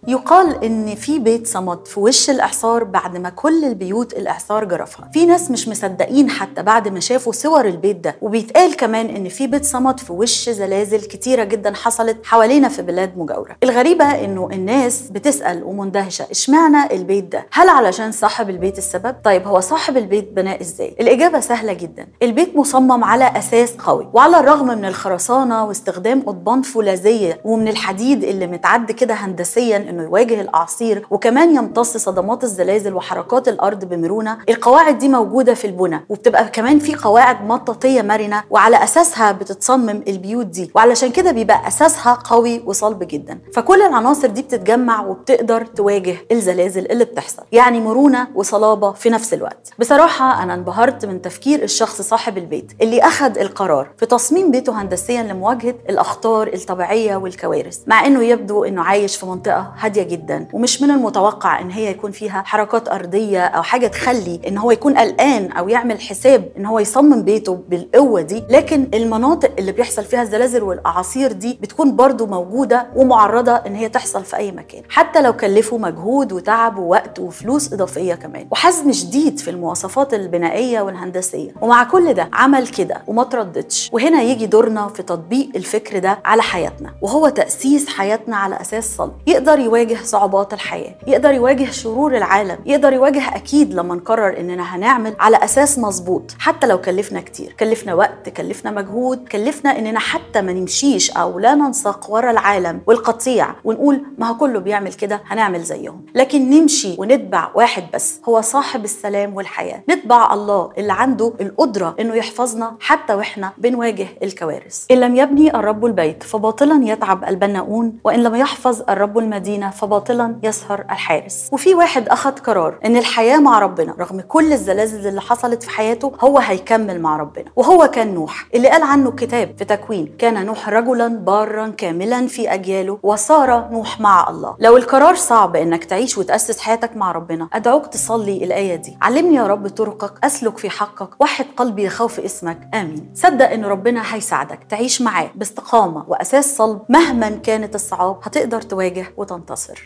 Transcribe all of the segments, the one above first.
يقال ان في بيت صمد في وش الاعصار بعد ما كل البيوت الاعصار جرفها في ناس مش مصدقين حتى بعد ما شافوا صور البيت ده وبيتقال كمان ان في بيت صمد في وش زلازل كتيره جدا حصلت حوالينا في بلاد مجاوره الغريبه انه الناس بتسال ومندهشه اشمعنى البيت ده هل علشان صاحب البيت السبب طيب هو صاحب البيت بناء ازاي الاجابه سهله جدا البيت مصمم على اساس قوي وعلى الرغم من الخرسانه واستخدام قضبان فولاذيه ومن الحديد اللي متعد كده هندسيا انه يواجه الاعاصير وكمان يمتص صدمات الزلازل وحركات الارض بمرونه القواعد دي موجوده في البنى وبتبقى كمان في قواعد مطاطيه مرنه وعلى اساسها بتتصمم البيوت دي وعلشان كده بيبقى اساسها قوي وصلب جدا فكل العناصر دي بتتجمع وبتقدر تواجه الزلازل اللي بتحصل يعني مرونه وصلابه في نفس الوقت بصراحه انا انبهرت من تفكير الشخص صاحب البيت اللي اخذ القرار في تصميم بيته هندسيا لمواجهه الاخطار الطبيعيه والكوارث مع انه يبدو انه عايش في منطقه هاديه جدا ومش من المتوقع ان هي يكون فيها حركات ارضيه او حاجه تخلي ان هو يكون قلقان او يعمل حساب ان هو يصمم بيته بالقوه دي لكن المناطق اللي بيحصل فيها الزلازل والاعاصير دي بتكون برضو موجوده ومعرضه ان هي تحصل في اي مكان حتى لو كلفوا مجهود وتعب ووقت وفلوس اضافيه كمان وحزم شديد في المواصفات البنائيه والهندسيه ومع كل ده عمل كده وما ترددش وهنا يجي دورنا في تطبيق الفكر ده على حياتنا وهو تاسيس حياتنا على اساس صلب يقدر يواجه صعوبات الحياه يقدر يواجه شرور العالم يقدر يواجه اكيد لما نقرر اننا هنعمل على اساس مظبوط حتى لو كلفنا كتير كلفنا وقت كلفنا مجهود كلفنا اننا حتى ما نمشيش او لا ننساق ورا العالم والقطيع ونقول ما هو كله بيعمل كده هنعمل زيهم لكن نمشي ونتبع واحد بس هو صاحب السلام والحياه نتبع الله اللي عنده القدره انه يحفظنا حتى واحنا بنواجه الكوارث ان لم يبني الرب البيت فباطلا يتعب البناؤون وان لم يحفظ الرب المدينه فباطلا يسهر الحارس وفي واحد اخذ قرار ان الحياه مع ربنا رغم كل الزلازل اللي حصلت في حياته هو هيكمل مع ربنا وهو كان نوح اللي قال عنه الكتاب في تكوين كان نوح رجلا بارا كاملا في اجياله وصار نوح مع الله لو القرار صعب انك تعيش وتاسس حياتك مع ربنا ادعوك تصلي الايه دي علمني يا رب طرقك اسلك في حقك وحد قلبي يخاف اسمك امين صدق ان ربنا هيساعدك تعيش معاه باستقامه واساس صلب مهما كانت الصعاب هتقدر تواجه وتنتصر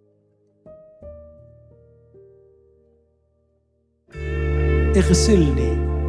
اغسلني